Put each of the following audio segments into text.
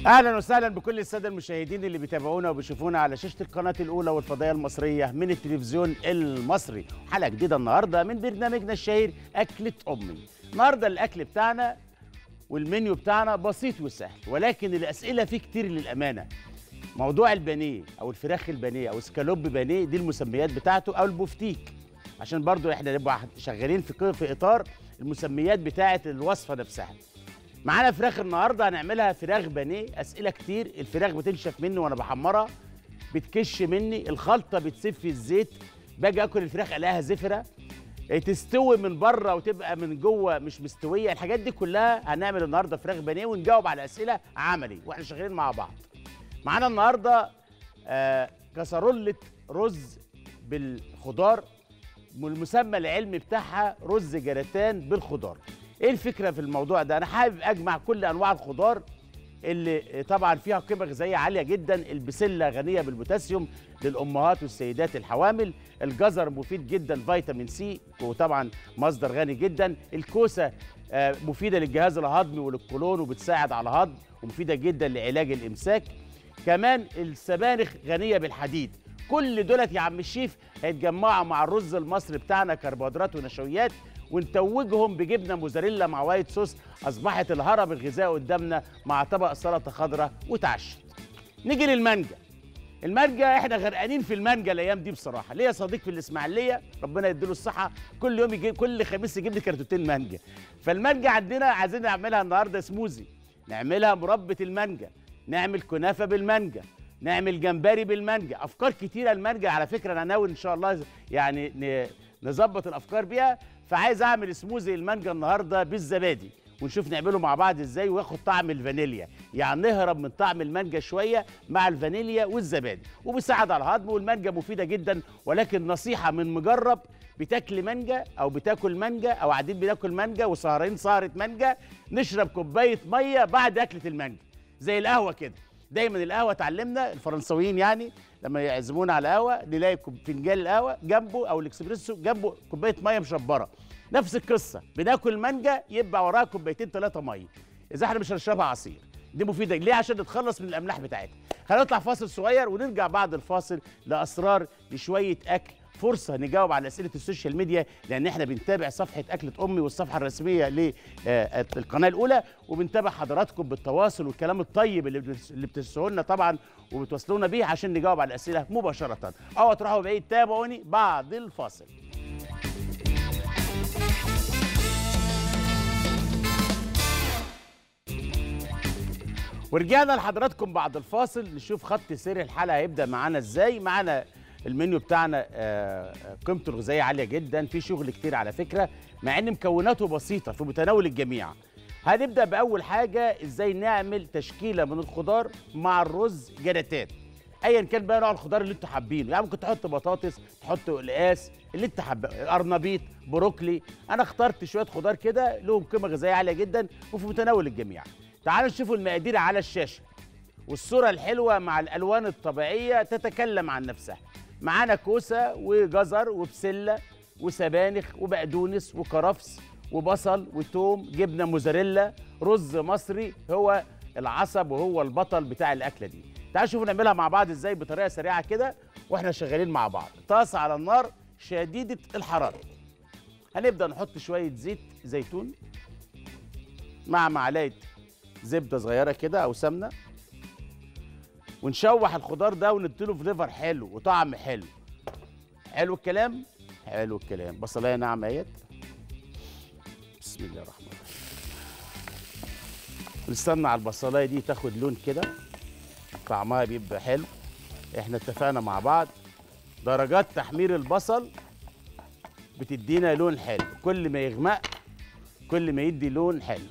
اهلا وسهلا بكل الساده المشاهدين اللي بيتابعونا وبيشوفونا على شاشه القناه الاولى والفضائيه المصريه من التلفزيون المصري حلقه جديده النهارده من برنامجنا الشهير اكله امي النهارده الاكل بتاعنا والمنيو بتاعنا بسيط وسهل ولكن الاسئله فيه كتير للامانه موضوع البانيه او الفراخ البانيه او سكالوب بانيه دي المسميات بتاعته او البوفتيك عشان برضو احنا نبقى شغالين في في اطار المسميات بتاعه الوصفه نفسها معانا فراخ النهارده هنعملها فراخ بانيه اسئله كتير الفراخ بتنشف مني وانا بحمرها بتكش مني الخلطه بتسيب في الزيت باجي اكل الفراخ الاقيها زفره إيه، تستوي من بره وتبقى من جوه مش مستويه الحاجات دي كلها هنعمل النهارده فراخ بانيه ونجاوب على اسئله عملي واحنا شغالين مع بعض معانا النهارده آه كسرولة رز بالخضار والمسمى العلمي بتاعها رز جراتان بالخضار ايه الفكره في الموضوع ده انا حابب اجمع كل انواع الخضار اللي طبعا فيها قيمه غذائيه عاليه جدا البسله غنيه بالبوتاسيوم للامهات والسيدات الحوامل الجزر مفيد جدا فيتامين سي وطبعا مصدر غني جدا الكوسه آه، مفيده للجهاز الهضمي وللقولون وبتساعد على الهضم ومفيده جدا لعلاج الامساك كمان السبانخ غنيه بالحديد كل دولت يا عم الشيف هيتجمعوا مع الرز المصري بتاعنا كربوهيدرات ونشويات ونتوجهم بجبنه موزاريلا مع وايت صوص اصبحت الهرم الغذائي قدامنا مع طبق سلطه خضراء وتعشت نيجي للمانجا المانجا احنا غرقانين في المانجا الايام دي بصراحه ليا صديق في الاسماعيليه ربنا يديله الصحه كل يوم يجي كل خميس يجيب لي كرتونتين مانجا فالمانجا عندنا عايزين نعملها النهارده سموزي نعملها مربى المانجا نعمل كنافه بالمانجا نعمل جمبري بالمانجا افكار كتيره المانجا على فكره انا ناوي ان شاء الله يعني ن- نظبط الافكار بيها فعايز اعمل سموزي المانجا النهارده بالزبادي ونشوف نعمله مع بعض ازاي وياخد طعم الفانيليا يعني نهرب من طعم المانجا شويه مع الفانيليا والزبادي وبيساعد على الهضم والمانجا مفيده جدا ولكن نصيحه من مجرب بتاكل مانجا او بتاكل مانجا او قاعدين بناكل مانجا وسهرين سهره مانجا نشرب كوبايه ميه بعد اكله المانجا زي القهوه كده دايما القهوه اتعلمنا الفرنساويين يعني لما يعزمونا على قهوه نلاقي كوب- فنجان القهوه جنبه او الاكسبريسو جنبه كوبايه ميه مشبره نفس القصه بناكل مانجا يبقى وراها كوبايتين ثلاثه ميه اذا احنا مش هنشربها عصير دي مفيده ليه عشان نتخلص من الاملاح بتاعتها خلينا نطلع فاصل صغير ونرجع بعد الفاصل لاسرار لشويه اكل فرصه نجاوب على اسئله السوشيال ميديا لان احنا بنتابع صفحه اكله امي والصفحه الرسميه للقناه الاولى وبنتابع حضراتكم بالتواصل والكلام الطيب اللي بتس- اللي بترسلوه لنا طبعا وبتوصلونا بيه عشان نجاوب على الاسئله مباشره اوعوا تروحوا بعيد تابعوني بعد الفاصل ورجعنا لحضراتكم بعد الفاصل نشوف خط سير الحلقه هيبدا معانا ازاي معانا المنيو بتاعنا آه، آه، قيمته الغذائيه عاليه جدا في شغل كتير على فكره مع ان مكوناته بسيطه في متناول الجميع هنبدا باول حاجه ازاي نعمل تشكيله من الخضار مع الرز جراتات ايا كان بقى نوع الخضار اللي انتوا حابينه يعني ممكن تحط بطاطس تحط قلقاس اللي انت حابه قرنبيط بروكلي انا اخترت شويه خضار كده لهم قيمه غذائيه عاليه جدا وفي متناول الجميع تعالوا نشوفوا المقادير على الشاشه والصوره الحلوه مع الالوان الطبيعيه تتكلم عن نفسها معانا كوسه وجزر وبسله وسبانخ وبقدونس وكرفس وبصل وتوم جبنه موزاريلا رز مصري هو العصب وهو البطل بتاع الاكله دي تعالوا شوفوا نعملها مع بعض ازاي بطريقه سريعه كده واحنا شغالين مع بعض طاسه على النار شديده الحراره هنبدا نحط شويه زيت زيتون مع معلقه زبده صغيره كده او سمنه ونشوح الخضار ده ونديله فليفر حلو وطعم حلو حلو الكلام حلو الكلام بصلايه ناعمه اهيت بسم الله الرحمن الرحيم نستنى على البصلايه دي تاخد لون كده طعمها بيبقى حلو احنا اتفقنا مع بعض درجات تحمير البصل بتدينا لون حلو كل ما يغمق كل ما يدي لون حلو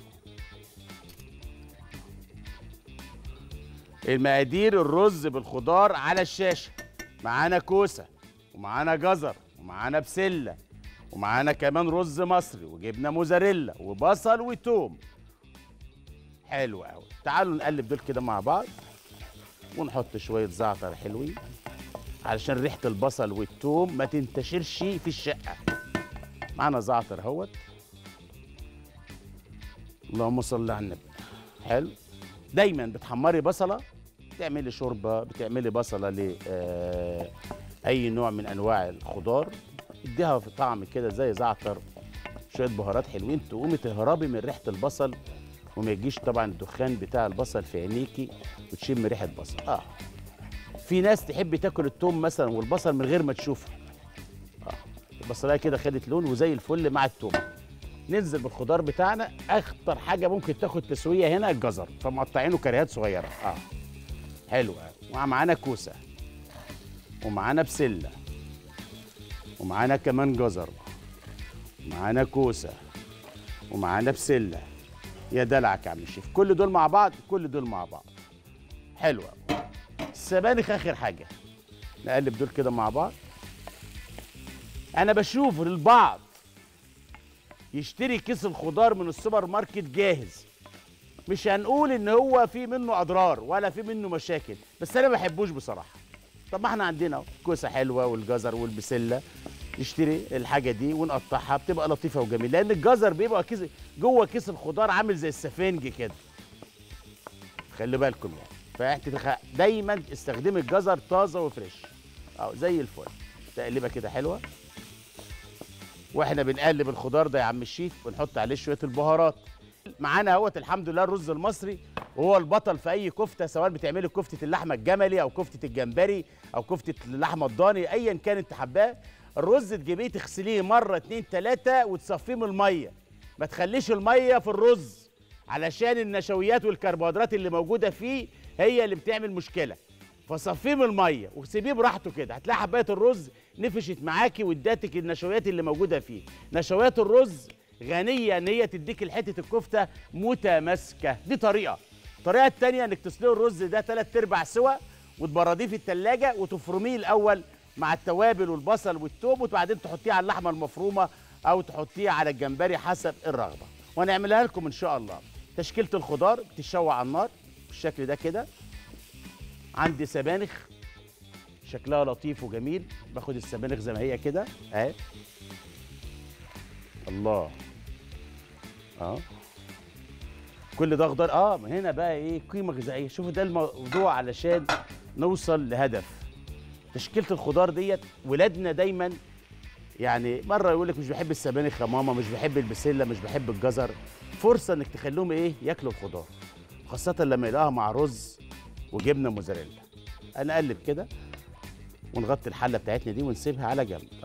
المقادير الرز بالخضار على الشاشه معانا كوسه ومعانا جزر ومعانا بسله ومعانا كمان رز مصري وجبنه موزاريلا وبصل وتوم حلو قوي تعالوا نقلب دول كده مع بعض ونحط شويه زعتر حلوين علشان ريحه البصل والثوم ما تنتشرش في الشقه معانا زعتر اهوت اللهم صل على النبي حلو دايما بتحمري بصله بتعملي شوربه بتعملي بصله ل آه، اي نوع من انواع الخضار اديها في طعم كده زي زعتر شويه بهارات حلوين تقومي تهربي من ريحه البصل وما يجيش طبعا الدخان بتاع البصل في عينيكي وتشم ريحه بصل اه في ناس تحب تاكل التوم مثلا والبصل من غير ما تشوفه اه البصلايه كده خدت لون وزي الفل مع التوم ننزل بالخضار بتاعنا اخطر حاجه ممكن تاخد تسويه هنا الجزر فمقطعينه كريهات صغيره اه حلو قوي ومعانا كوسه ومعانا بسله ومعانا كمان جزر ومعانا كوسه ومعانا بسله يا دلعك يا عم الشيف كل دول مع بعض كل دول مع بعض حلو قوي السبانخ اخر حاجه نقلب دول كده مع بعض انا بشوف البعض يشتري كيس الخضار من السوبر ماركت جاهز مش هنقول ان هو في منه اضرار ولا في منه مشاكل بس انا ما بحبوش بصراحه طب ما احنا عندنا أهو كوسه حلوه والجزر والبسله نشتري الحاجه دي ونقطعها بتبقى لطيفه وجميله لان الجزر بيبقى كيس جوه كيس الخضار عامل زي السفنج كده خلي بالكم يعني فاحنا تخ- دايما استخدمي الجزر طازه وفريش اهو زي الفل تقليبه كده حلوه واحنا بنقلب الخضار ده يا عم الشيف بنحط عليه شويه البهارات معانا اهوت الحمد لله الرز المصري وهو البطل في اي كفته سواء بتعملي كفته اللحمه الجملي او كفته الجمبري او كفته اللحمه الضاني ايا كان انت حباه الرز تجيبيه تغسليه مره اتنين تلاته وتصفيه من الميه ما تخليش الميه في الرز علشان النشويات والكربوهيدرات اللي موجوده فيه هي اللي بتعمل مشكله فصفيه من الميه وسيبيه براحته كده هتلاقي حبايه الرز نفشت معاكي واداتك النشويات اللي موجوده فيه نشويات الرز غنيه ان هي تديك حته الكفته متماسكه دي طريقه الطريقه الثانيه انك تسلقي الرز ده ثلاث ارباع سوا وتبرديه في الثلاجه وتفرميه الاول مع التوابل والبصل والثوم وبعدين تحطيه على اللحمه المفرومه او تحطيه على الجمبري حسب الرغبه ونعملها لكم ان شاء الله تشكيله الخضار بتشوح على النار بالشكل ده كده عندي سبانخ شكلها لطيف وجميل باخد السبانخ زي ما هي كده اهي الله اه كل ده خضار اه ما هنا بقى ايه قيمه غذائيه شوفوا ده الموضوع علشان نوصل لهدف تشكيله الخضار ديت ولادنا دايما يعني مره يقول لك مش بحب السبانخ يا ماما مش بحب البسله مش بحب الجزر فرصه انك تخليهم ايه ياكلوا الخضار خاصه لما يلاقوها مع رز وجبنه موزاريلا انا اقلب كده ونغطي الحله بتاعتنا دي ونسيبها على جنب آه.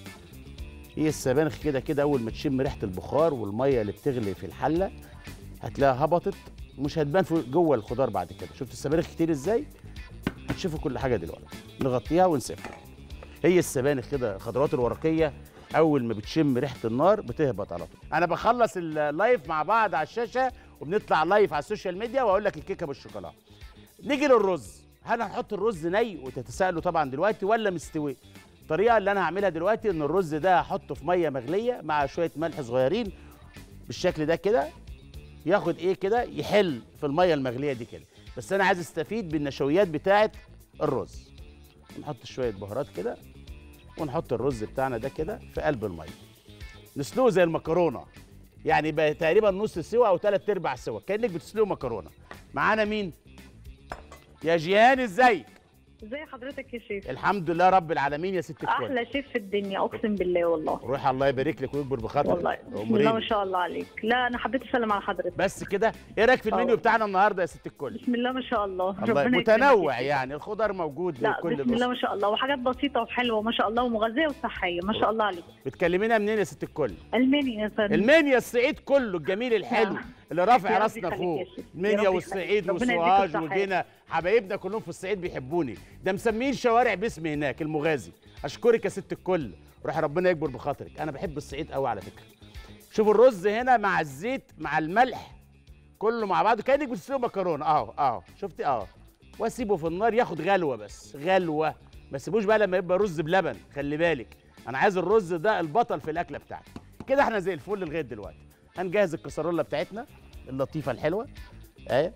هي السبانخ كده كده اول ما تشم ريحه البخار والميه اللي بتغلي في الحله هتلاقيها هبطت مش هتبان في جوه الخضار بعد كده شفت السبانخ كتير ازاي هتشوفوا كل حاجه دلوقتي نغطيها ونسيبها هي السبانخ كده الخضروات الورقيه اول ما بتشم ريحه النار بتهبط على طول انا بخلص اللايف مع بعض على الشاشه وبنطلع لايف على السوشيال ميديا واقول لك الكيكه بالشوكولاته نيجي للرز هل هنحط الرز ني وتتساءلوا طبعا دلوقتي ولا مستوي الطريقه اللي انا هعملها دلوقتي ان الرز ده هحطه في ميه مغليه مع شويه ملح صغيرين بالشكل ده كده ياخد ايه كده يحل في الميه المغليه دي كده بس انا عايز استفيد بالنشويات بتاعه الرز نحط شويه بهارات كده ونحط الرز بتاعنا ده كده في قلب الميه نسلقه زي المكرونه يعني يبقى تقريبا نص سوا او ثلاث ارباع سوا كانك بتسلقه مكرونه معانا مين يا جيهان ازيك ازي حضرتك يا شيف الحمد لله رب العالمين يا ست الكل احلى شيف في الدنيا اقسم بالله والله روح الله يبارك لك ويكبر بخاطرك والله بسم الله أموريني. ما شاء الله عليك لا انا حبيت اسلم على حضرتك بس كده ايه رايك في المنيو أه. بتاعنا النهارده يا ست الكل بسم الله ما شاء الله الله ربنا يكرمك متنوع يا شيف. يعني الخضار موجود لا لكل بسم الله الأسر ما شاء الله وحاجات بسيطه وحلوه ما شاء الله ومغذيه وصحيه ما شاء الله عليك بتكلمينا منين يا ست الكل المنيا يا فندم المنيا الصعيد كله الجميل الحلو اللي رافع يا رب راسنا يخليك فوق يا شيخ. يا المنيا رب والصعيد يخليك. ربنا يديك وسوهاج الصحة. وجينا حبايبنا كلهم في الصعيد بيحبوني ده مسمين شوارع باسمي هناك المغازي اشكرك يا ست الكل روح ربنا يكبر بخاطرك انا بحب الصعيد قوي على فكره شوفوا الرز هنا مع الزيت مع الملح كله مع بعضه كانك بتسلقوا مكرونه اهو اهو شفتي اهو واسيبه في النار ياخد غلوه بس غلوه ما تسيبوش بقى لما يبقى رز بلبن خلي بالك انا عايز الرز ده البطل في الاكله بتاعتي كده احنا زي الفل لغايه دلوقتي هنجهز الكسرولة بتاعتنا اللطيفه الحلوه اهي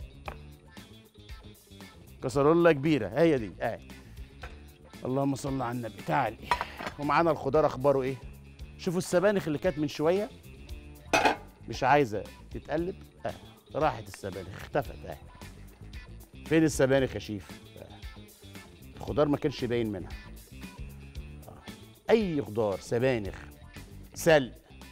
كسرولة كبيره هي دي اهي اللهم صل على النبي تعالي ومعانا الخضار اخباره ايه شوفوا السبانخ اللي كانت من شويه مش عايزه تتقلب اه راحت السبانخ اختفت اه فين السبانخ يا شيف الخضار ما كانش باين منها آه. اي خضار سبانخ سلق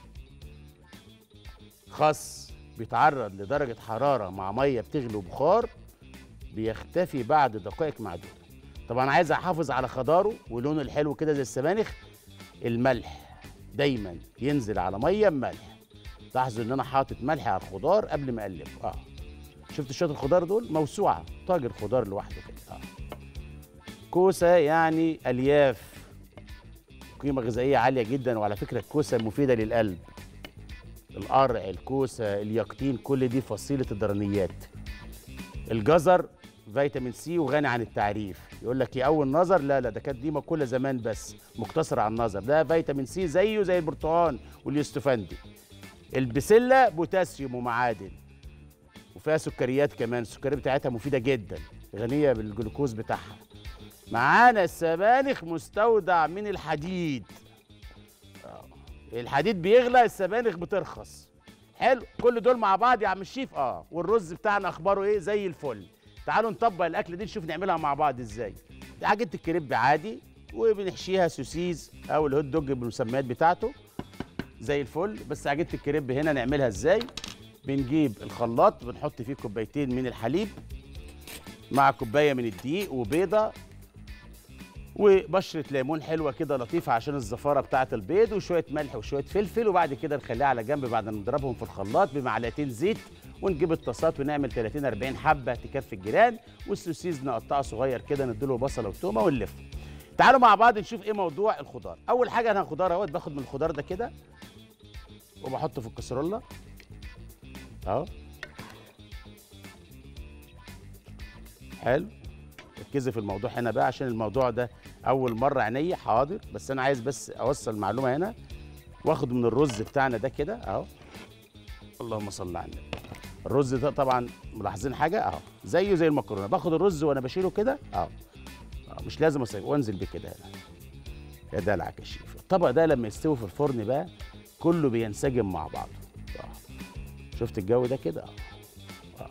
خس بيتعرض لدرجه حراره مع ميه بتغلي وبخار بيختفي بعد دقائق معدوده طبعا عايز احافظ على خضاره ولونه الحلو كده زي السبانخ الملح دايما ينزل على ميه بملح لاحظوا ان انا حاطط ملح على الخضار قبل ما اقلبه اه شفت شويه الخضار دول موسوعه طاجن خضار لوحده كده اه كوسه يعني الياف قيمه غذائيه عاليه جدا وعلى فكره الكوسه مفيده للقلب القرع الكوسه اليقطين كل دي فصيله الدرنيات الجزر فيتامين سي وغني عن التعريف يقول لك يقوي النظر لا لا ده كانت دي مقوله زمان بس مقتصره على النظر ده فيتامين سي زيه زي البرتقال واليوستفندي البسله بوتاسيوم ومعادن وفيها سكريات كمان السكريات بتاعتها مفيده جدا غنيه بالجلوكوز بتاعها معانا السبانخ مستودع من الحديد آه. الحديد بيغلى السبانخ بترخص حلو كل دول مع بعض يا عم الشيف اه والرز بتاعنا اخباره ايه زي الفل تعالوا نطبق الاكله دي نشوف نعملها مع بعض ازاي دي عجينه الكريب عادي وبنحشيها سوسيز او الهوت دوج بالمسميات بتاعته زي الفل بس عجينه الكريب هنا نعملها ازاي بنجيب الخلاط بنحط فيه كوبايتين من الحليب مع كوبايه من الدقيق وبيضه وبشره ليمون حلوه كده لطيفه عشان الزفاره بتاعه البيض وشويه ملح وشويه فلفل وبعد كده نخليها على جنب بعد ما نضربهم في الخلاط بمعلقتين زيت ونجيب الطاسات ونعمل 30 40 حبه تكفي الجيران والسوسيز نقطعه صغير كده نديله بصله وتومه ونلف تعالوا مع بعض نشوف ايه موضوع الخضار اول حاجه انا خضار اهوت باخد من الخضار ده كده وبحطه في الكسرولة اهو حلو ركزي في الموضوع هنا بقى عشان الموضوع ده اول مره عينيا حاضر بس انا عايز بس اوصل معلومه هنا واخد من الرز بتاعنا ده كده اهو اللهم صل على النبي الرز ده طبعا ملاحظين حاجه اهو زيه زي المكرونه باخد الرز وانا بشيله كده اهو أهو، مش لازم اسيبه وانزل بيه كده هنا يا دلعك يا شيف الطبق ده لما يستوي في الفرن بقى كله بينسجم مع بعضه أهو. شفت الجو ده كده اهو أهو.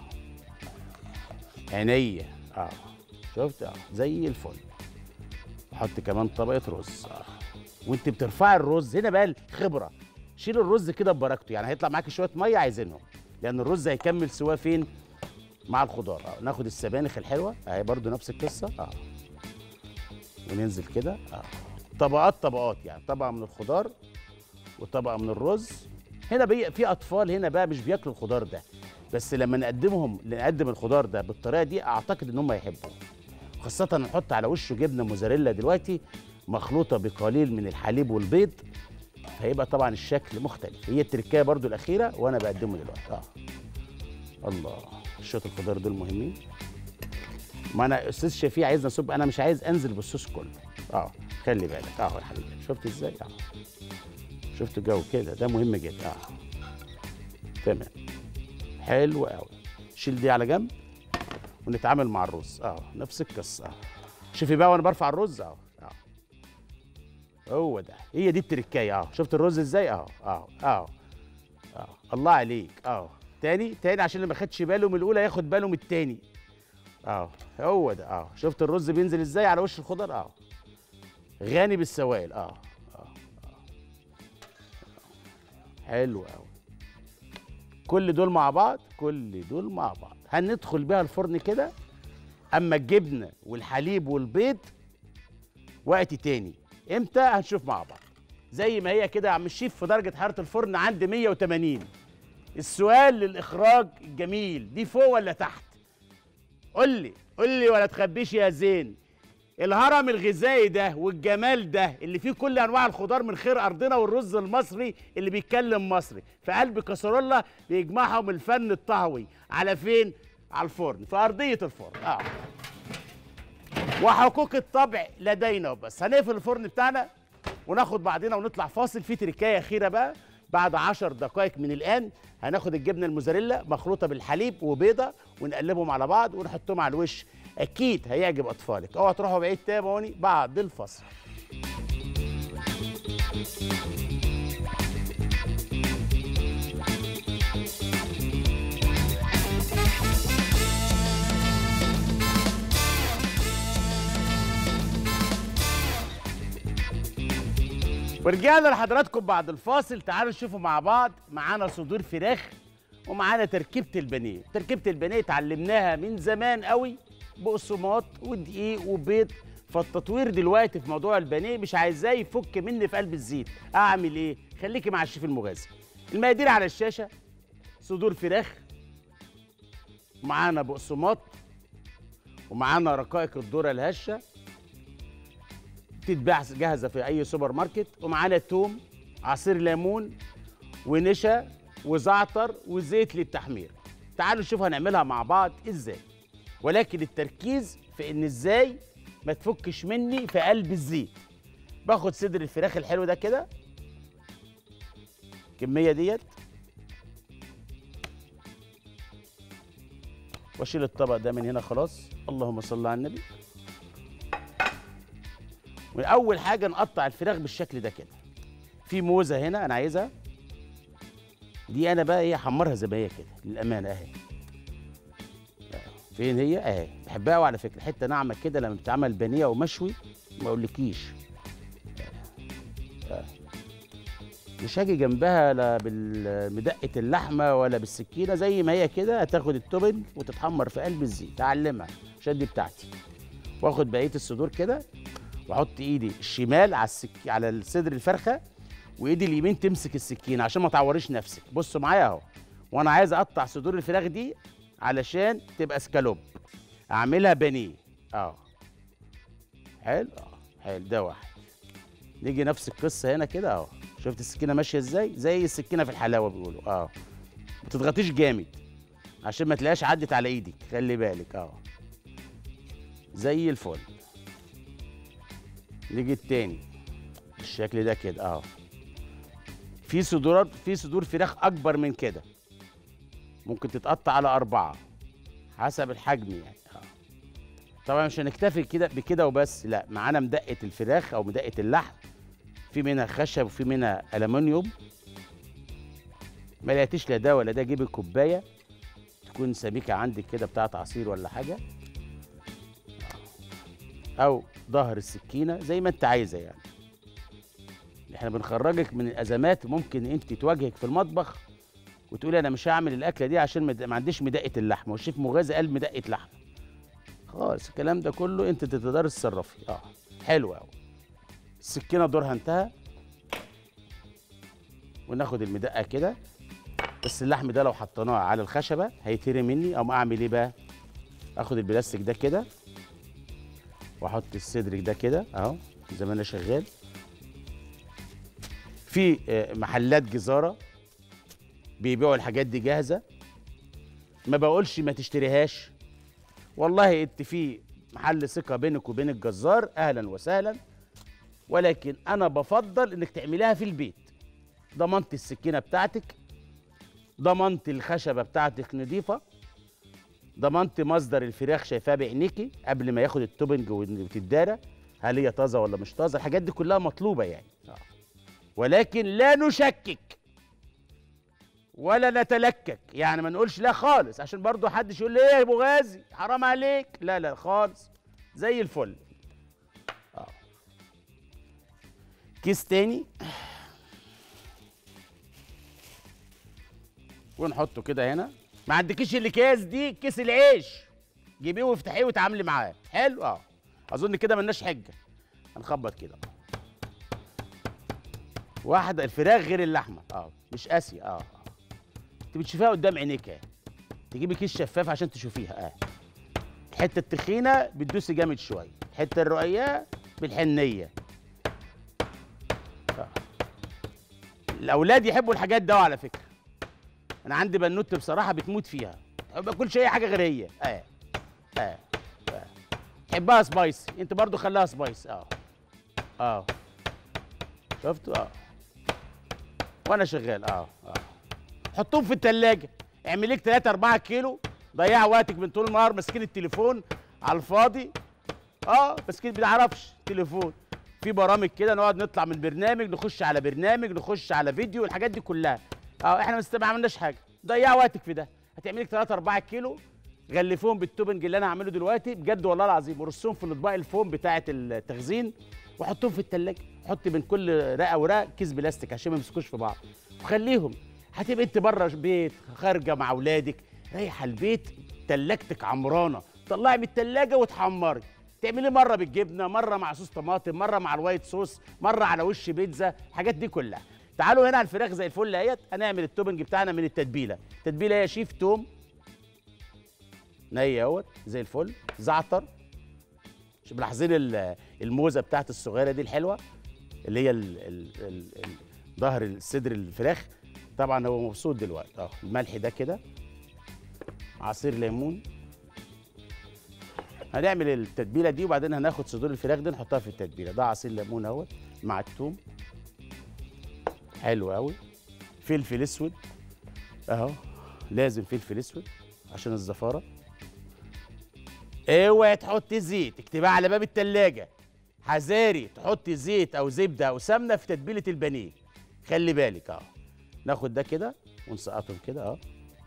عينيا اه شفت اه زي الفل احط كمان طبقه رز اه وانت بترفعي الرز هنا بقى الخبره شيل الرز كده ببركته يعني هيطلع معاكي شويه ميه عايزينهم لان الرز هيكمل سواه فين مع الخضار اه ناخد السبانخ الحلوه اهي برضو نفس القصه اه وننزل كده اه طبقات طبقات يعني طبقه من الخضار وطبقه من الرز هنا بي في اطفال هنا بقى مش بياكلوا الخضار ده بس لما نقدمهم نقدم الخضار ده بالطريقه دي اعتقد ان هم يحبوه خاصة نحط على وشه جبنة موزاريلا دلوقتي مخلوطة بقليل من الحليب والبيض هيبقى طبعا الشكل مختلف هي التركية برضو الأخيرة وأنا بقدمه دلوقتي آه. الله شوية الخضار دول مهمين ما أنا أستاذ شفيع عايزني أصب أنا مش عايز أنزل بالصوص كله أه خلي بالك أه يا حبيبي شفت إزاي أه شفت الجو كده ده مهم جدا أه تمام حلو قوي شيل دي على جنب ونتعامل مع الرز اه نفس القصه اه شوفي بقى وانا برفع الرز اه اه هو ده هي دي التركايه اه شفت الرز ازاي اه اه اه اه الله عليك اه تاني تاني عشان اللي ما خدش باله من الاولى ياخد باله من التاني اه هو ده اه شفت الرز بينزل ازاي على وش الخضار اه غني بالسوائل اه اه, آه. حلو قوي كل دول مع بعض كل دول مع بعض هندخل بيها الفرن كده اما الجبنه والحليب والبيض وقت تاني امتى هنشوف مع بعض زي ما هي كده يا عم الشيف في درجه حراره الفرن عند 180 السؤال للاخراج الجميل دي فوق ولا تحت قول لي قول لي ولا تخبيش يا زين الهرم الغذائي ده والجمال ده اللي فيه كل انواع الخضار من خير ارضنا والرز المصري اللي بيتكلم مصري في قلب كسرولة بيجمعهم الفن الطهوي على فين على الفرن في ارضيه الفرن اه وحقوق الطبع لدينا وبس هنقفل الفرن بتاعنا وناخد بعضنا ونطلع فاصل في تركايه اخيره بقى بعد عشر دقائق من الان هناخد الجبنه الموزاريلا مخلوطه بالحليب وبيضه ونقلبهم على بعض ونحطهم على الوش اكيد هيعجب اطفالك اوعى تروحوا بعيد تابعوني بعد الفصل ورجعنا لحضراتكم بعد الفاصل تعالوا نشوفوا مع بعض معانا صدور فراخ ومعانا تركيبه البانيه تركيبه البانيه اتعلمناها من زمان قوي بقسماط ودقيق وبيض فالتطوير دلوقتي في موضوع البانيه مش عايزاه يفك مني في قلب الزيت اعمل ايه خليكي مع الشيف المغازي المقادير على الشاشه صدور فراخ معانا بقسماط ومعانا رقائق الذره الهشه تتباع جاهزه في اي سوبر ماركت ومعانا توم عصير ليمون ونشا وزعتر وزيت للتحمير تعالوا نشوف هنعملها مع بعض ازاي ولكن التركيز في ان ازاي ما تفكش مني في قلب الزيت باخد صدر الفراخ الحلو ده كده الكميه ديت واشيل الطبق ده من هنا خلاص اللهم صل على النبي واول حاجه نقطع الفراخ بالشكل ده كده في موزه هنا انا عايزها دي انا بقى ايه احمرها زي ما هي كده للامانه اهي فين هي اهي بحبها قوي على فكره حته ناعمه كده لما بتتعمل بانيه ومشوي ما اقولكيش آه. مش هاجي جنبها لا بالمدقه اللحمه ولا بالسكينه زي ما هي كده هتاخد التوبنج وتتحمر في قلب الزيت اعلمها عشان دي بتاعتي واخد بقيه الصدور كده واحط ايدي الشمال على السك... على صدر الفرخه وايدي اليمين تمسك السكينه عشان ما تعوريش نفسك بصوا معايا اهو وانا عايز اقطع صدور الفراخ دي علشان تبقى سكالوب اعملها بانيه اه حلو اه حلو ده واحد نيجي نفس القصه هنا كده اهو شفت السكينه ماشيه ازاي زي السكينه في الحلاوه بيقولوا اه ما تضغطيش جامد عشان ما تلاقيش عدت على ايدك خلي بالك اه زي الفل نيجي التاني بالشكل ده كده اه في صدورات في صدور فراخ اكبر من كده ممكن تتقطع على اربعه حسب الحجم يعني اه طبعا مش هنكتفي كده بكده وبس لا معانا مدقه الفراخ او مدقه اللحم في منها خشب وفي منها الومنيوم ما لقيتيش لا ده ولا ده جيبي كوبايه تكون سميكه عندك كده بتاعت عصير ولا حاجه او ظهر السكينه زي ما انت عايزه يعني احنا بنخرجك من الازمات ممكن انت تواجهك في المطبخ وتقولي انا مش هعمل الاكله دي عشان مد- ما عنديش مدقه اللحمه والشيف مغازي قال مدقه لحمه خلاص الكلام ده كله انت تقدري تتصرفي اه حلو قوي السكينه دورها انتهى وناخد المدقه كده بس اللحم ده لو حطيناه على الخشبه هيتهري مني او اعمل ايه بقى اخد البلاستيك ده كده واحط الصدر ده كده اهو زي ما انا شغال في آه، محلات جزاره بيبيعوا الحاجات دي جاهزه ما بقولش ما تشتريهاش والله انت في محل ثقه بينك وبين الجزار اهلا وسهلا ولكن انا بفضل انك تعمليها في البيت ضمنت السكينه بتاعتك ضمنت الخشبه بتاعتك نظيفه ضمنت مصدر الفراخ شايفاه بعينيكي قبل ما ياخد التوبنج وتدارى هل هي طازه ولا مش طازه الحاجات دي كلها مطلوبه يعني آه. ولكن لا نشكك ولا نتلكك يعني ما نقولش لا خالص عشان برضو حدش يقول لي ايه يا ابو غازي حرام عليك لا لا خالص زي الفل آه. كيس تاني ونحطه كده هنا ما عندكيش الاكياس دي كيس العيش جيبيه وافتحيه وتعاملي معاه حلو اه اظن كده ملناش حجه هنخبط كده واحده الفراخ غير اللحمه اه مش قاسيه اه آه. انت بتشوفيها قدام عينيك اهي تجيبي كيس شفاف عشان تشوفيها اه الحته التخينه بتدوسي جامد شويه الحته الرقيقه بالحنيه آه. الاولاد يحبوا الحاجات ده على فكره انا عندي بنوت بصراحه بتموت فيها ما باكلش اي حاجه غير هي اه اه اه تحبها سبايسي انت برضو خليها سبايسي اه اه شفتوا اه وانا شغال اه اه حطوهم في التلاجة اعمل لك 3 4 كيلو ضيع وقتك من طول النهار ماسكين التليفون على الفاضي اه مسكين ما بنعرفش تليفون في برامج كده نقعد نطلع من برنامج نخش على برنامج نخش على فيديو الحاجات دي كلها اه احنا مست- ما عملناش حاجه ضيع وقتك في ده هتعمل لك 3 4 كيلو غلفوهم بالتوبنج اللي انا هعمله دلوقتي بجد والله العظيم ورصهم في الاطباق الفوم بتاعه التخزين وحطهم في التلاجة حط بين كل رقه ورقه كيس بلاستيك عشان ما يمسكوش في بعض وخليهم هتبقى انت بره البيت خارجه مع اولادك رايحه البيت تلاجتك عمرانه طلعي من التلاجة وتحمري تعملي مره بالجبنه مره مع صوص طماطم مره مع الوايت صوص مره على وش بيتزا الحاجات دي كلها تعالوا هنا على الفراخ زي الفل اهيت هنعمل التوبنج بتاعنا من التتبيله التتبيله هي شيف توم ني اهوت زي الفل زعتر مش ملاحظين ال- الموزه بتاعت الصغيره دي الحلوه اللي هي ال- ال- ال- ال- ظهر الصدر الفراخ طبعا هو مبسوط دلوقتي اه الملح ده كده عصير ليمون هنعمل التتبيله دي وبعدين هناخد صدور الفراخ دي نحطها في التتبيله ده عصير ليمون اهوت مع الثوم حلو قوي فلفل اسود اهو لازم فلفل اسود عشان الزفاره اوعي تحط زيت اكتبها على باب التلاجة حذاري تحط زيت او زبده او سمنه في تتبيله البانيه خلي بالك اه ناخد ده كده ونسقطهم كده اه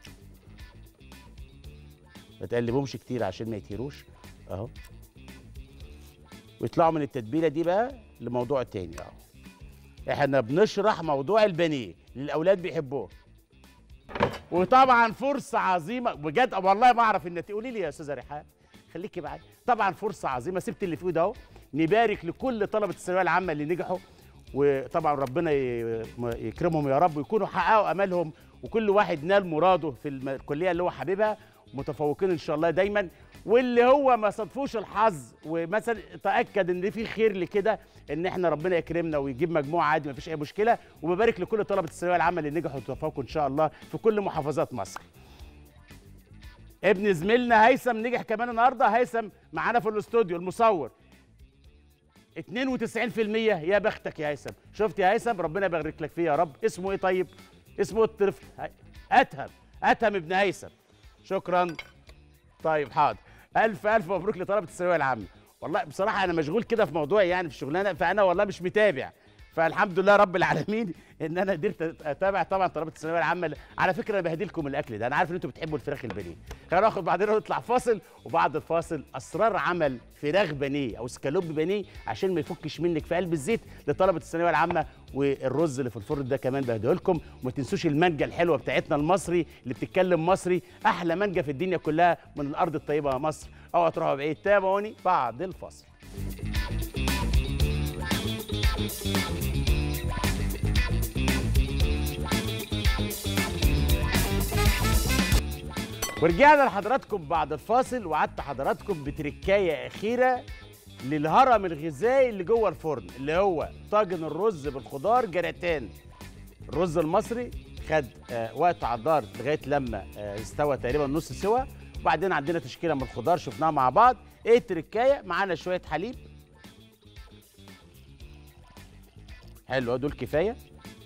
ما تقلبهمش كتير عشان ما يتهروش اهو ويطلعوا من التتبيله دي بقى لموضوع تاني اهو احنا بنشرح موضوع البانيه اللي الاولاد بيحبوه وطبعا فرصه عظيمه بجد والله ما اعرف النتيجه قولي لي يا استاذه ريحان خليكي معايا طبعا فرصه عظيمه سبت اللي في ايده اهو نبارك لكل طلبه الثانويه العامه اللي نجحوا وطبعا ربنا ي- يكرمهم يا رب ويكونوا حققوا امالهم وكل واحد نال مراده في الم- الكليه اللي هو حاببها متفوقين ان شاء الله دايما واللي هو ما صادفوش الحظ ومثلا تاكد ان في خير لكده ان احنا ربنا يكرمنا ويجيب مجموعه عادي ما فيش اي مشكله وببارك لكل طلبه الثانويه العامه اللي نجحوا وتفوقوا ان شاء الله في كل محافظات مصر ابن زميلنا هيثم نجح كمان النهارده هيثم معانا في الاستوديو المصور 92% يا بختك يا هيثم شفت يا هيثم ربنا يبارك لك فيه يا رب اسمه ايه طيب اسمه إيه الطفل هي- اتهم اتهم ابن هيثم شكرا طيب حاضر الف الف مبروك لطلبه الثانويه العامه والله بصراحه انا مشغول كده في موضوع يعني في الشغلانه فانا والله مش متابع فالحمد لله رب العالمين ان انا قدرت اتابع طبعا طلبه الثانويه العامه على فكره انا بهديلكم الاكل ده انا عارف ان انتوا بتحبوا الفراخ البانيه خلينا ناخد بعدين نطلع فاصل وبعد الفاصل اسرار عمل فراخ بانيه او سكالوب بانيه عشان ما يفكش منك في قلب الزيت لطلبه الثانويه العامه والرز اللي في الفرن ده كمان بهديهولكم وما تنسوش المانجا الحلوه بتاعتنا المصري اللي بتتكلم مصري احلى مانجا في الدنيا كلها من الارض الطيبه يا مصر اوعى تروحوا بعيد تابعوني بعد الفاصل ورجعنا لحضراتكم بعد الفاصل وعدت حضراتكم بتركايه اخيره للهرم الغذائي اللي جوه الفرن اللي هو طاجن الرز بالخضار جراتان الرز المصري خد آه وقت على النار لغايه لما آه استوى تقريبا نص سوا وبعدين عندنا تشكيله من الخضار شفناها مع بعض ايه التركايه معانا شويه حليب حلو دول كفايه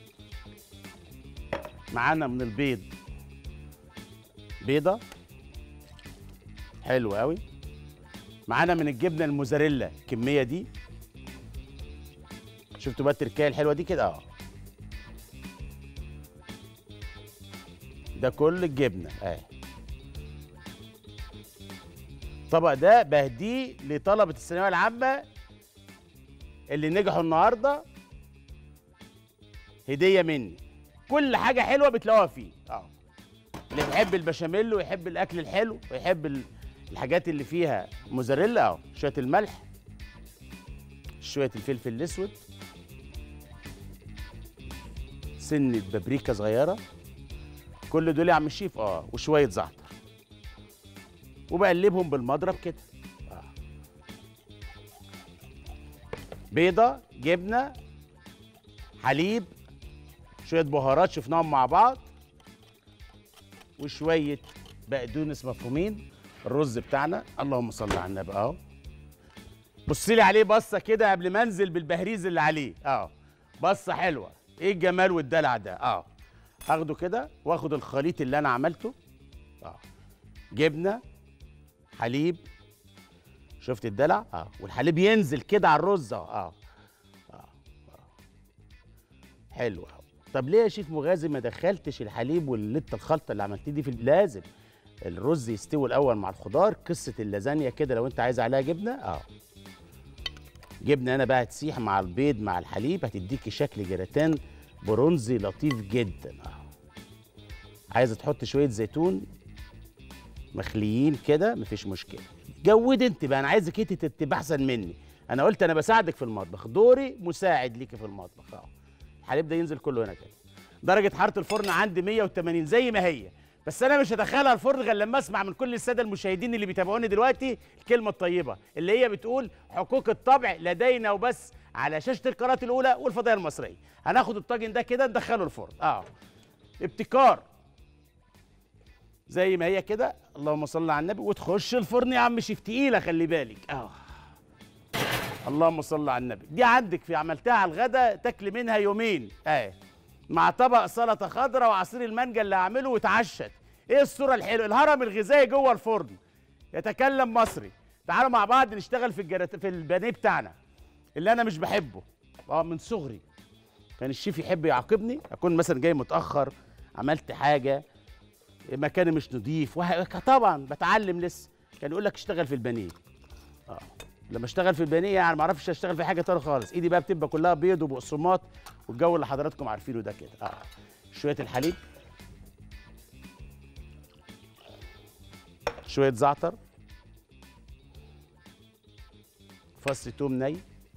معانا من البيض بيضه حلو قوي معانا من الجبنه الموزاريلا الكميه دي شفتوا بقى التركايه الحلوه دي كده اه ده كل الجبنه اهي الطبق ده بهديه لطلبه الثانويه العامه اللي نجحوا النهارده هديه مني كل حاجه حلوه بتلاقوها فيه اه اللي بيحب البشاميل ويحب الاكل الحلو ويحب ال- الحاجات اللي فيها موزاريلا اهو شويه الملح شويه الفلفل الاسود سنه بابريكا صغيره كل دول يا عم الشيف اه وشويه زعتر وبقلبهم بالمضرب كده آه. بيضه جبنه حليب شويه بهارات شفناهم مع بعض وشويه بقدونس مفرومين الرز بتاعنا اللهم صل على النبي اهو بص لي عليه بصه كده قبل ما انزل بالبهريز اللي عليه اه بصه حلوه ايه الجمال والدلع ده اه هاخده كده واخد الخليط اللي انا عملته اه جبنه حليب شفت الدلع اه والحليب ينزل كده على الرز اه اه اه حلو أهو. طب ليه يا شيف مغازي ما دخلتش الحليب واللت الخلطه اللي عملتيه دي في ال- لازم الرز يستوي الاول مع الخضار قصه اللازانيا كده لو انت عايز عليها جبنه اه جبنه انا بقى تسيح مع البيض مع الحليب هتديكي شكل جراتان برونزي لطيف جدا اه عايزه تحط شويه زيتون مخليين كده مفيش مشكله جود انت بقى انا عايزك انت تبقى احسن مني انا قلت انا بساعدك في المطبخ دوري مساعد ليكي في المطبخ اه الحليب ده ينزل كله هنا كده درجه حراره الفرن عندي 180 زي ما هي بس انا مش هدخلها الفرن غير لما اسمع من كل الساده المشاهدين اللي بيتابعوني دلوقتي الكلمه الطيبه اللي هي بتقول حقوق الطبع لدينا وبس على شاشه القناه الاولى والفضائيه المصريه هناخد الطاجن ده كده ندخله الفرن اه ابتكار زي ما هي كده اللهم صل على النبي وتخش الفرن يا عم شيف تقيله خلي بالك اه اللهم صل على النبي دي عندك في عملتها على الغدا تاكل منها يومين اه مع طبق سلطه خضراء وعصير المانجا اللي هعمله واتعشت ايه الصوره الحلوه الهرم الغذائي جوه الفرن يتكلم مصري تعالوا مع بعض نشتغل في الجرات في البانيه بتاعنا اللي انا مش بحبه اه من صغري كان الشيف يحب يعاقبني اكون مثلا جاي متاخر عملت حاجه مكاني مش نظيف وه... طبعا بتعلم لسه كان يقول لك اشتغل في البانيه اه لما اشتغل في البانيه يعني ما اعرفش اشتغل في حاجه تانية خالص ايدي بقى بتبقى كلها بيض وبقسماط والجو اللي حضراتكم عارفينه ده كده اه شويه الحليب شويه زعتر فص توم ني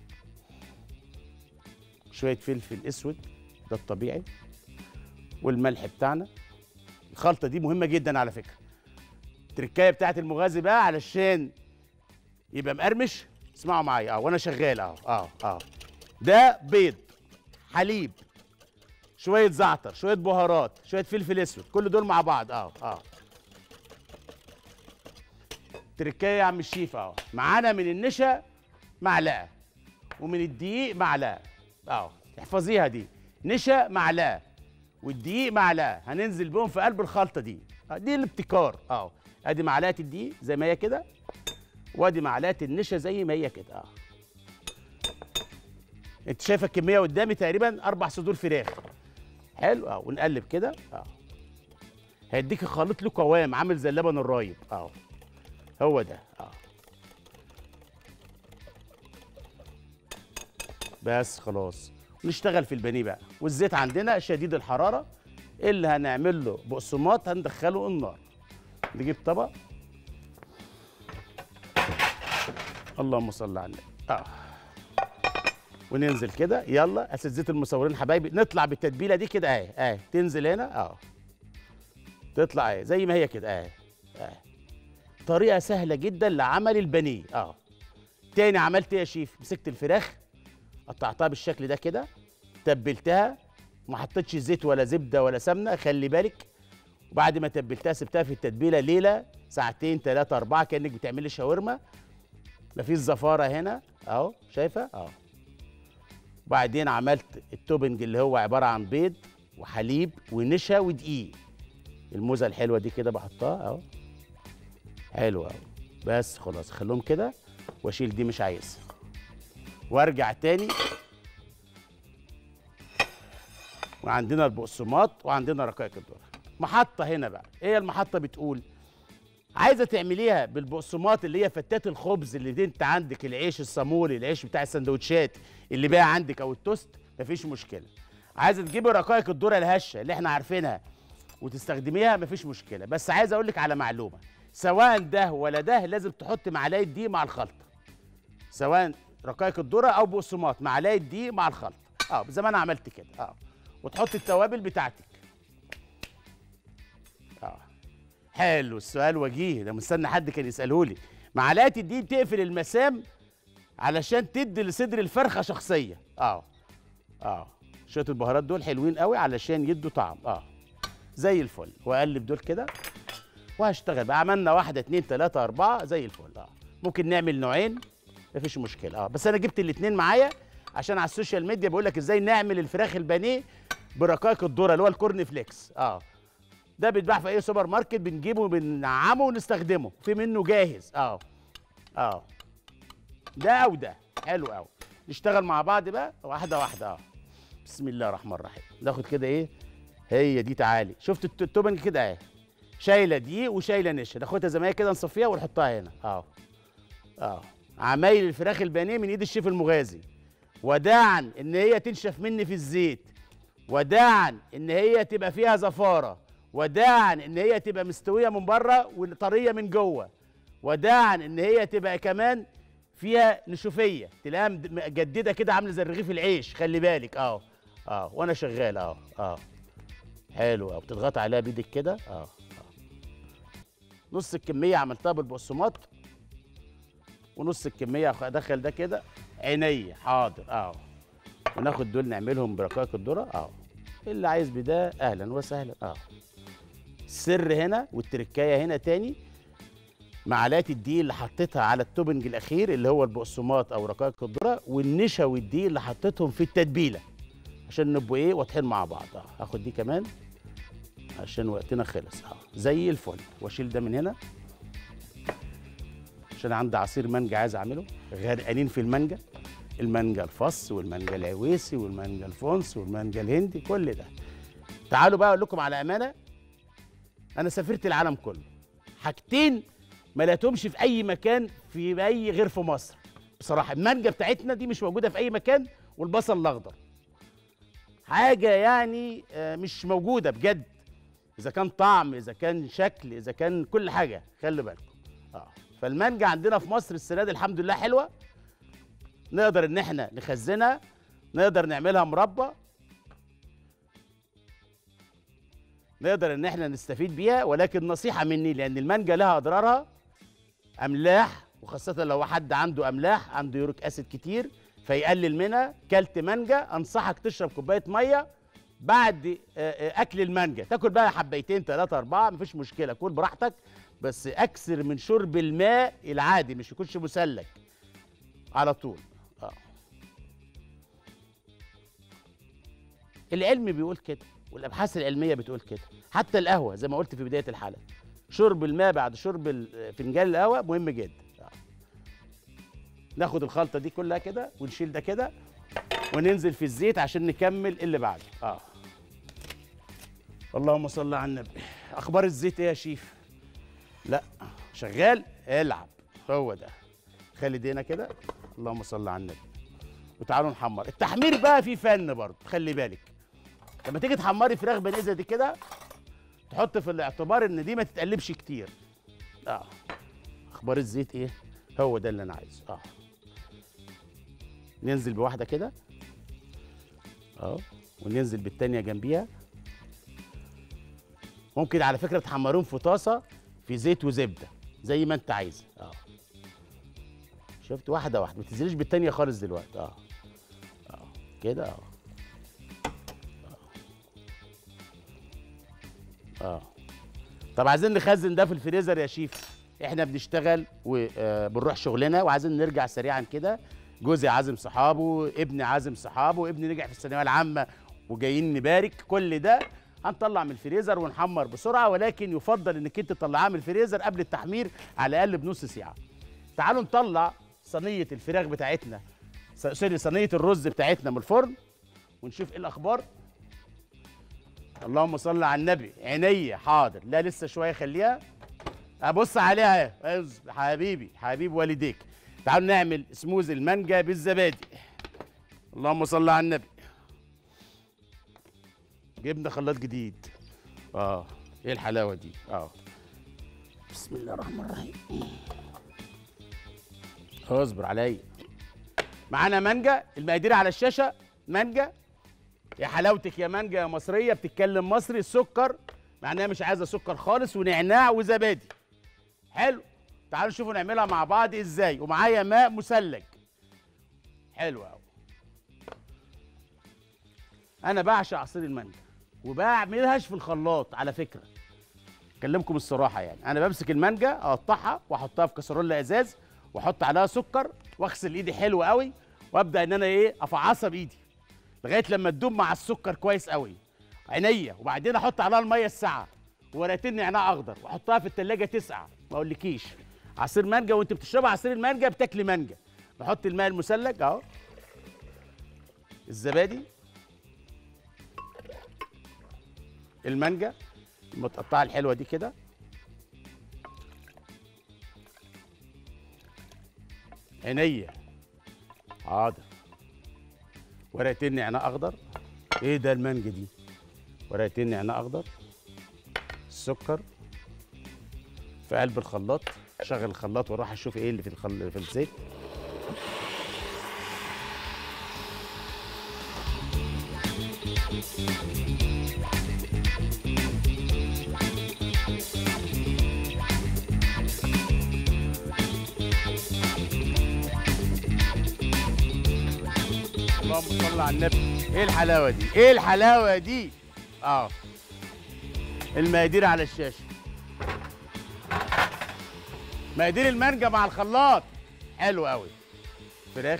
شويه فلفل اسود ده الطبيعي والملح بتاعنا الخلطه دي مهمه جدا على فكره التركايه بتاعت المغازي بقى علشان يبقى مقرمش اسمعوا معايا اه وانا شغال اهو اه اه ده بيض حليب شويه زعتر شويه بهارات شويه فلفل اسود كل دول مع بعض اه اه تركايه يا عم الشيف اهو معانا من النشا معلقه ومن الدقيق معلقه اه احفظيها دي نشا معلقه والدقيق معلقه هننزل بيهم في قلب الخلطه دي آه دي الابتكار اه ادي معلقه الدقيق زي ما هي كده وادي معلقه النشا زي ما هي كده اه انت شايفه الكميه قدامي تقريبا اربع صدور فراخ حلو اه ونقلب كده اه هيديك خليط له قوام عامل زي اللبن الرايب اه هو ده اه بس خلاص نشتغل في البانيه بقى والزيت عندنا شديد الحراره اللي هنعمل له بقسماط هندخله النار نجيب طبق اللهم صل على النبي اه وننزل كده يلا اساتذه المصورين حبايبي نطلع بالتتبيله دي كده اهي اهي تنزل هنا اه تطلع اهي زي ما هي كده اهي اهي طريقه سهله جدا لعمل البانيه اه تاني عملت ايه يا شيف مسكت الفراخ قطعتها بالشكل ده كده تبلتها ما حطيتش زيت ولا زبده ولا سمنه خلي بالك وبعد ما تبلتها سبتها في التتبيله ليله ساعتين ثلاثه اربعه كانك بتعملي شاورما مفيش زفاره هنا اهو شايفه اهو وبعدين عملت التوبنج اللي هو عباره عن بيض وحليب ونشا ودقيق الموزه الحلوه دي كده بحطها اهو حلو اهو بس خلاص خليهم كده واشيل دي مش عايزها وارجع تاني وعندنا البقسماط وعندنا رقائق الذره محطه هنا بقى ايه المحطه بتقول عايزه تعمليها بالبقسماط اللي هي فتات الخبز اللي دي انت عندك العيش الصامولي العيش بتاع السندوتشات اللي بقى عندك او التوست مفيش مشكله عايزه تجيبي رقائق الذره الهشه اللي احنا عارفينها وتستخدميها مفيش مشكله بس عايز اقول لك على معلومه سواء ده ولا ده لازم تحط معلقه دي مع الخلطه سواء رقائق الذره او بقسماط معلقه دي مع الخلطه اه زي ما انا عملت كده اه وتحط التوابل بتاعتك اه حلو السؤال وجيه ده مستني حد كان يساله لي معلقه الدقيق بتقفل المسام علشان تدي لصدر الفرخه شخصيه اه اه شويه البهارات دول حلوين قوي علشان يدوا طعم اه زي الفل واقلب دول كده وهشتغل بقى عملنا واحده اتنين تلاته اربعه زي الفل اه ممكن نعمل نوعين مفيش مشكله اه بس انا جبت الاتنين معايا عشان على السوشيال ميديا بقول لك ازاي نعمل الفراخ البانيه برقائق الذره اللي هو الكورن فليكس اه ده بيتباع في اي سوبر ماركت بنجيبه بنعمه ونستخدمه في منه جاهز اه اه ده او ده حلو قوي نشتغل مع بعض بقى واحده واحده اه بسم الله الرحمن الرحيم ناخد كده ايه هي دي تعالي شفت الت- التوبنج كده اهي شايله دقيق وشايله نشا ناخدها زي ما هي كده نصفيها ونحطها هنا اهو اهو عمايل الفراخ البانيه من ايد الشيف المغازي وداعا ان هي تنشف مني في الزيت وداعا ان هي تبقى فيها زفاره وداعا ان هي تبقى مستويه من بره وطريه من جوه وداعا ان هي تبقى كمان فيها نشوفيه تلاقيها مد- مجدده كده عامله زي رغيف العيش خلي بالك اهو اه وانا شغال اهو اه حلو اهو بتضغط عليها بايدك كده اه اه نص الكميه عملتها بالبقسماط ونص الكميه ادخل ده كده عينيا حاضر اه وناخد دول نعملهم برقائق الذره اه اللي عايز بده اهلا وسهلا اه السر هنا والتركايه هنا تاني معلقه الدقيق اللي حطيتها على التوبنج الاخير اللي هو البقسماط او رقائق الذره والنشا والدقيق اللي حطيتهم في التتبيله عشان نبقوا ايه واضحين مع بعض اه هاخد دي كمان عشان وقتنا خلص اه زي الفل واشيل ده من هنا عشان عندي عصير مانجا عايز اعمله غرقانين في المانجا المانجا الفص والمانجا العويسي والمانجا الفونس والمانجا الهندي كل ده تعالوا بقى اقول لكم على امانه انا سافرت العالم كله حاجتين ما لقيتهمش في اي مكان في اي غير في مصر بصراحه المانجا بتاعتنا دي مش موجوده في اي مكان والبصل الاخضر حاجه يعني آه، مش موجوده بجد اذا كان طعم اذا كان شكل اذا كان كل حاجه خلي بالكم اه فالمانجا عندنا في مصر السنه دي الحمد لله حلوه نقدر ان احنا نخزنها نقدر نعملها مربى نقدر ان احنا نستفيد بيها ولكن نصيحه مني لان المانجا لها اضرارها املاح وخاصه لو حد عنده املاح عنده يوريك اسيد كتير فيقلل منها كلت مانجا انصحك تشرب كوبايه ميه بعد آه، آه، اكل المانجا تاكل بقى حبيتين ثلاثه اربعه مفيش مشكله كل براحتك بس اكثر من شرب الماء العادي مش يكونش مسلك على طول اه العلم بيقول كده والابحاث العلميه بتقول كده حتى القهوه زي ما قلت في بدايه الحلقه شرب الماء بعد شرب ال- فنجان القهوه مهم جدا آه. ناخد الخلطه دي كلها كده ونشيل ده كده وننزل في الزيت عشان نكمل اللي بعده اه اللهم صل على النبي اخبار الزيت ايه يا شيف لا شغال العب هو ده خلي ايدينا كده اللهم صل على النبي وتعالوا نحمر التحمير بقى فيه فن برضه خلي بالك لما تيجي تحمري فراخ بانيه زي دي كده تحط في الاعتبار ان دي ما تتقلبش كتير اه اخبار الزيت ايه هو ده اللي انا عايزه اه ننزل بواحده كده اه وننزل بالتانيه جنبيها ممكن على فكره تحمرهم في طاسه في زيت وزبده زي ما انت عايز اه شفت واحده واحده ما تنزليش بالتانيه خالص دلوقتي اه اه كده اه اه طب عايزين نخزن ده في الفريزر يا شيف احنا بنشتغل وبنروح شغلنا وعايزين نرجع سريعا كده جوزي عازم صحابه ابني عازم صحابه ابني نجح في الثانويه العامه وجايين نبارك كل ده هنطلع من الفريزر ونحمر بسرعه ولكن يفضل انك انت تطلعها من الفريزر قبل التحمير على الاقل بنص ساعه تعالوا نطلع صينيه الفراخ بتاعتنا س- سوري صينيه الرز بتاعتنا من الفرن ونشوف ايه الاخبار اللهم صل على النبي عينيا حاضر لا لسه شويه خليها ابص عليها اهي اصبر، حبيبي حبيب والديك تعالوا نعمل سموز المانجا بالزبادي اللهم صل على النبي جبنا خلاط جديد اه ايه الحلاوه دي اه بسم الله الرحمن الرحيم اصبر عليا معانا مانجا المقادير على الشاشه مانجا يا حلاوتك يا مانجا يا مصريه بتتكلم مصري السكر معناها مش عايزه سكر خالص ونعناع وزبادي حلو تعالوا نشوفوا نعملها مع بعض ازاي ومعايا ماء مثلج حلو قوي انا بعشق عصير المانجا وبعملهاش في الخلاط على فكره اكلمكم الصراحه يعني انا بمسك المانجا اقطعها واحطها في كسرونه ازاز واحط عليها سكر واغسل ايدي حلو قوي وابدا ان انا ايه افعصها بايدي لغايه لما تدوب مع السكر كويس قوي عينيا وبعدين احط عليها الميه الساعه ورقتين نعناع اخضر واحطها في التلاجة تسقع ما اقولكيش عصير مانجا وانت بتشربي عصير المانجا بتاكلي مانجا نحط الماء المثلج اهو الزبادي المانجا المتقطعه الحلوه دي كده عينيا حاضر ورقتين نعناع اخضر ايه ده المانجا دي ورقتين نعناع اخضر السكر في قلب الخلاط شغل الخلاط واروح اشوف ايه اللي في الخل... في الزيت اللهم صل على النبي ايه الحلاوه دي ايه الحلاوه دي اه المقادير على الشاشه مقادير المانجا مع الخلاط حلو قوي فراخ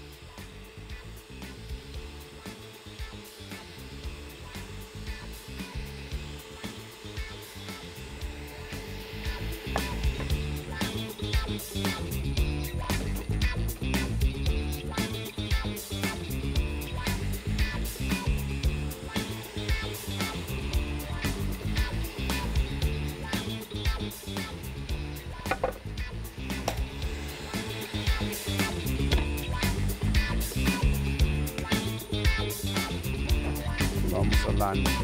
اللهم صل على النبي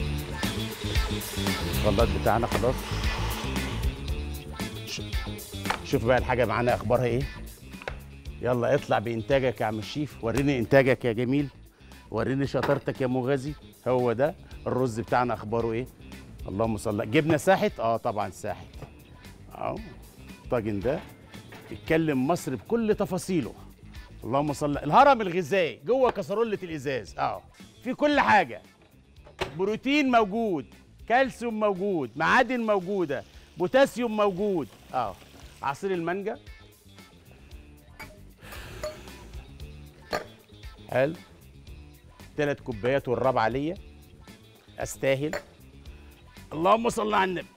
الخلاط بتاعنا خلاص ش- شوف بقى الحاجه معانا اخبارها ايه يلا اطلع بانتاجك يا عم الشيف وريني انتاجك يا جميل وريني شطارتك يا مغازي هو ده الرز بتاعنا اخباره ايه اللهم صل جبنه ساحت اه طبعا ساحت اه الطاجن ده بيتكلم مصر بكل تفاصيله اللهم صل الهرم الغذائي جوه كسرولة الازاز اه في كل حاجه بروتين موجود كالسيوم موجود معادن موجوده بوتاسيوم موجود اه عصير المانجا حلو ثلاث كوبايات والرابعه ليا استاهل اللهم صل على النبي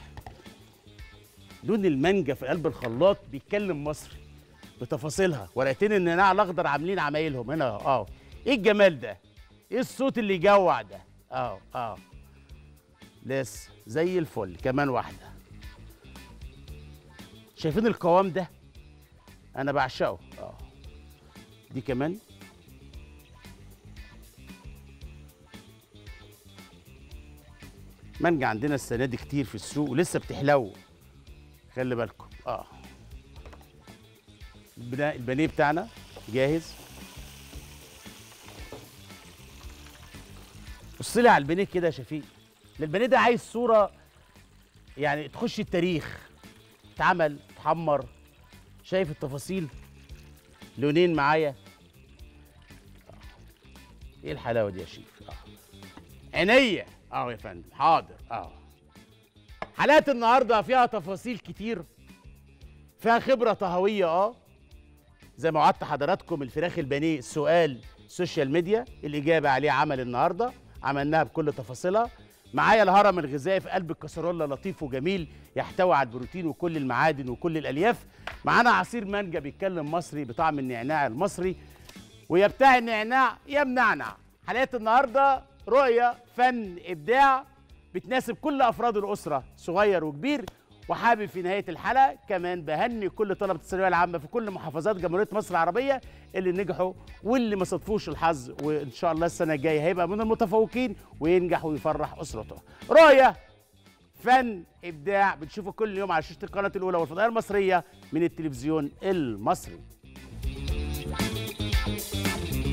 لون المانجا في قلب الخلاط بيتكلم مصري بتفاصيلها ورقتين النعناع الاخضر عاملين عمايلهم هنا اه ايه الجمال ده ايه الصوت اللي يجوع ده اه اه لسه زي الفل كمان واحده شايفين القوام ده انا بعشقه اه دي كمان مانجا عندنا السنه دي كتير في السوق ولسه بتحلو خلي بالكم اه البنا- البانيه بتاعنا جاهز بص لي على البانيه كده يا شفيق ده البانيه ده عايز صوره يعني تخش التاريخ اتعمل اتحمر شايف التفاصيل لونين معايا آه. ايه الحلاوه دي يا شيف اه عينيا اه يا فندم حاضر اه حلقات النهارده فيها تفاصيل كتير فيها خبره طهويه اه زي ما وعدت حضراتكم الفراخ البانيه سؤال سوشيال ميديا الاجابه عليه عمل النهارده عملناها بكل تفاصيلها معايا الهرم الغذائي في قلب الكسرولة لطيف وجميل يحتوي على البروتين وكل المعادن وكل الالياف معانا عصير مانجا بيتكلم مصري بطعم النعناع المصري ويا بتاع النعناع يا منعنع حلقات النهارده رؤيه فن ابداع بتناسب كل افراد الاسره صغير وكبير وحابب في نهايه الحلقه كمان بهني كل طلبه الثانويه العامه في كل محافظات جمهوريه مصر العربيه اللي نجحوا واللي ما صادفوش الحظ وان شاء الله السنه الجايه هيبقى من المتفوقين وينجح ويفرح اسرته رؤيه فن ابداع بنشوفه كل يوم على شاشه القناه الاولى والفضائيه المصريه من التلفزيون المصري